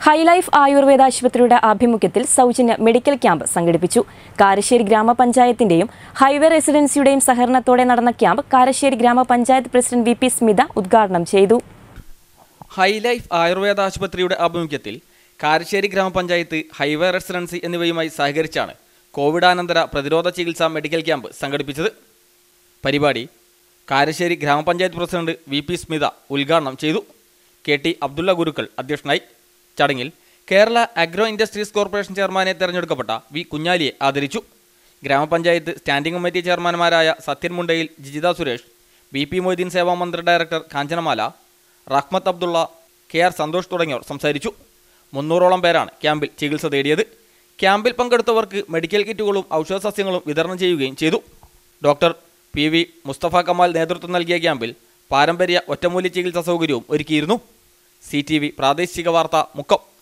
HiLife Ayurveda ആശുപത്രിയുടെ ആഭിമുഖ്യത്തിൽ സൗജന്യ മെഡിക്കൽ ക്യാമ്പ് സംഘടിപ്പിച്ചു കാരശ്ശേരി ഗ്രാമപഞ്ചായത്തിന്റെയും ഹൈവേ റെസിഡൻസിയുടെയും സഹകരണത്തോടെ നടന്ന ക്യാമ്പ് കാരശ്ശേരി ഗ്രാമപഞ്ചായത്ത് പ്രസിഡന്റ് വി പി സ്മിത ഉദ്ഘാടനം ചെയ്തു ഹൈലൈഫ് ആയുർവേദ ആശുപത്രിയുടെ ആഭിമുഖ്യത്തിൽ കാരശ്ശേരി ഗ്രാമപഞ്ചായത്ത് ഹൈവേ റെസിഡൻസി എന്നിവയുമായി സഹകരിച്ചാണ് കോവിഡാനന്തര പ്രതിരോധ ചികിത്സാ മെഡിക്കൽ ക്യാമ്പ് സംഘടിപ്പിച്ചത് പരിപാടി കാരശ്ശേരി ഗ്രാമപഞ്ചായത്ത് പ്രസിഡന്റ് വി പി സ്മിത ഉദ്ഘാടനം ചെയ്തു കെ ടി അബ്ദുള്ള ഗുരുക്കൾ അധ്യക്ഷനായി ചടങ്ങിൽ കേരള അഗ്രോ ഇൻഡസ്ട്രീസ് കോർപ്പറേഷൻ ചെയർമാനെ തെരഞ്ഞെടുക്കപ്പെട്ട വി കുഞ്ഞാലിയെ ആദരിച്ചു ഗ്രാമപഞ്ചായത്ത് സ്റ്റാൻഡിംഗ് കമ്മിറ്റി ചെയർമാൻമാരായ സത്യൻ മുണ്ടയിൽ ജിജിത സുരേഷ് ബി പി മൊയ്തീൻ സേവാ മന്ത്രി director Kanchanamala Rahmath Abdulla K R Santhosh തുടങ്ങിയവർ സംസാരിച്ചു മുന്നൂറോളം പേരാണ് ക്യാമ്പിൽ ചികിത്സ തേടിയത് ക്യാമ്പിൽ പങ്കെടുത്തവർക്ക് മെഡിക്കൽ കിറ്റുകളും ഔഷധസസ്യങ്ങളും വിതരണം ചെയ്യുകയും ചെയ്തു doctor P V Musthafa Kamal നേതൃത്വം നൽകിയ ക്യാമ്പിൽ പാരമ്പര്യ ഒറ്റമൂല്യ ചികിത്സാ സൗകര്യവും ഒരുക്കിയിരുന്നു സി ടി വി പ്രാദേശിക വാർത്ത മുക്കം